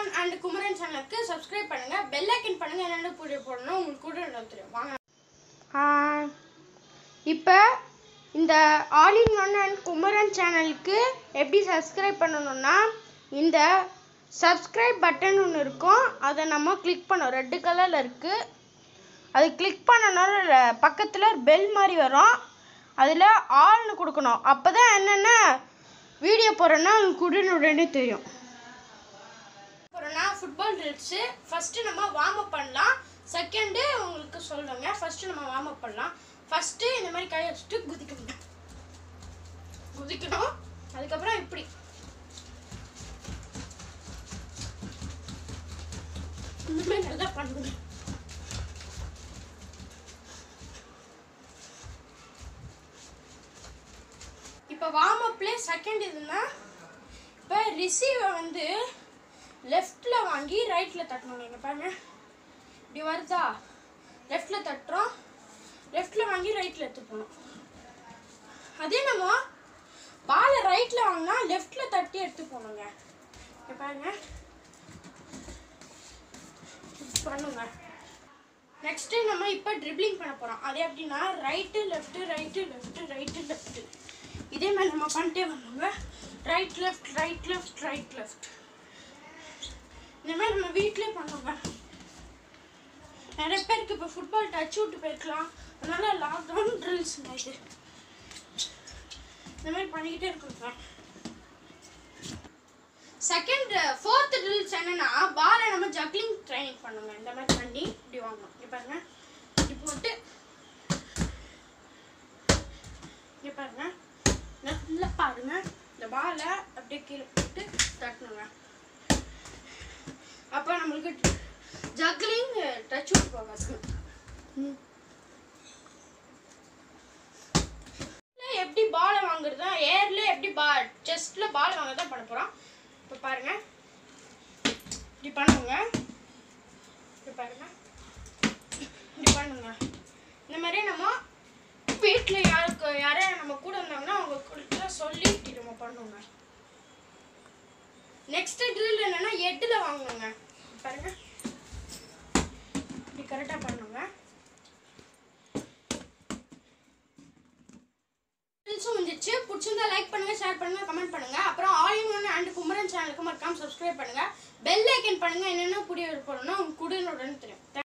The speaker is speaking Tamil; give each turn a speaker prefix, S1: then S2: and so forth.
S1: ஒன் அண்ட் குமரன் சேனலுக்கு சப்ஸ்கிரைப் பண்ணுங்க பெல் ஐக்கன் பண்ணுங்க என்னென்ன புரிய போடணும் உங்களுக்கு கூட எனக்கு தெரியும் வாங்க இப்போ இந்த all in one and Kumaran சேனலுக்கு எப்படி சப்ஸ்கிரைப் பண்ணணும்னா இந்த சப்ஸ்கிரைப் பட்டன் ஒன்று இருக்கும் அதை நம்ம கிளிக் பண்ணோம் ரெட்டு கலரில் இருக்குது அது கிளிக் பண்ணனால பக்கத்தில் பெல் மாதிரி வரும் அதில் ஆல்னு கொடுக்கணும் அப்போ தான் என்னென்ன வீடியோ போடுறேன்னா உங்களுக்கு உடனே உடனே தெரியும் போகிறோன்னா ஃபுட்பால் ட்ரில்ஸு ஃபஸ்ட்டு நம்ம வார்ம் அப் பண்ணலாம் செகண்டு உங்களுக்கு சொல்கிறேங்க ஃபஸ்ட்டு நம்ம வார்ம் அப் பண்ணலாம் ஃபஸ்ட்டு இந்த மாதிரி கையை வச்சுட்டு குதிக்கணும் குதிக்கணும் அதுக்கப்புறம் இப்படி இந்த மாதிரி நல்லா பண்ணுங்க இப்போ வார்ம் அப்லேயே செகண்ட் இதுன்னா இப்போ ரிசீவை வந்து லெஃப்டில் வாங்கி ரைட்டில் தட்டணும் நீங்கள் பாருங்க இப்படி வருதா லெஃப்டில் தட்டுறோம் லெஃப்டில் வாங்கி ரைட்டில் எடுத்து போகணும் அதே நம்ம பாலை ரைட்டில் வாங்கினா லெஃப்டில் தட்டி எடுத்து போகணுங்க இங்க பாருங்க இப்படி பண்ணுங்க நெக்ஸ்ட்டு நம்ம இப்போ ட்ரிப்ளிங் பண்ண போகிறோம் அதே அப்படின்னா right left right left right left இதே மாதிரி நம்ம பண்ணிட்டே வரணுங்க right left right left right left இந்த மாதிரி நம்ம வீட்லயே பண்ணுவோங்க நிறைய பேருக்கு இப்போ ஃபுட்பால் டச் விட்டு போயிருக்கலாம் அதனால லாக்டவுன் ட்ரில்ஸ் இது இந்த மாதிரி பண்ணிக்கிட்டே இருக்கோங்க செகண்ட் ஃபோர்த் ட்ரில்ஸ் என்னன்னா பாலை நம்ம ஜக்லிங் ட்ரைனிங் பண்ணுங்க இந்த மாதிரி பண்ணி இப்படி வாங்கணும் இங்க பாருங்க இப்படி போட்டு இங்க பாருங்க நல்லா பாருங்க இந்த பாலை அப்படியே கீழே போட்டு தட்டணுங்க அப்போ நம்மளுக்கு ஜக்லிங் டச் விட்டு போகாது ம். எப்படி பாலை வாங்குறது ஏர்ல எப்படி பா செஸ்ட்ல பால் வாங்குறதா பண்ண போறோம் இப்போ பாருங்க இப்படி பண்ணுங்க இப்படி பாருங்க இப்படி பண்ணுங்க இந்த மாதிரி நம்ம வீட்டில் யாருக்கு யாரே நம்ம கூட இருந்தாங்கன்னா அவங்க கூட சொல்லி இப்படி நம்ம பண்ணுங்க நெக்ஸ்ட் ட்ரில் என்னன்னா எட்டில் வாங்கணுங்க பாருங்க இப்படி கரெக்டாக பண்ணுங்க ட்ரில்ஸும் வந்துச்சு பிடிச்சிருந்தா லைக் பண்ணுங்க ஷேர் பண்ணுங்க கமெண்ட் பண்ணுங்க அப்புறம் all in one and Kumaran சேனலுக்கு மறக்காம சப்ஸ்கிரைப் பண்ணுங்க பெல் ஐக்கன் பண்ணுங்க என்னென்ன புரிய போடணும் உங்களுக்கு கூட உடனே தெரியும்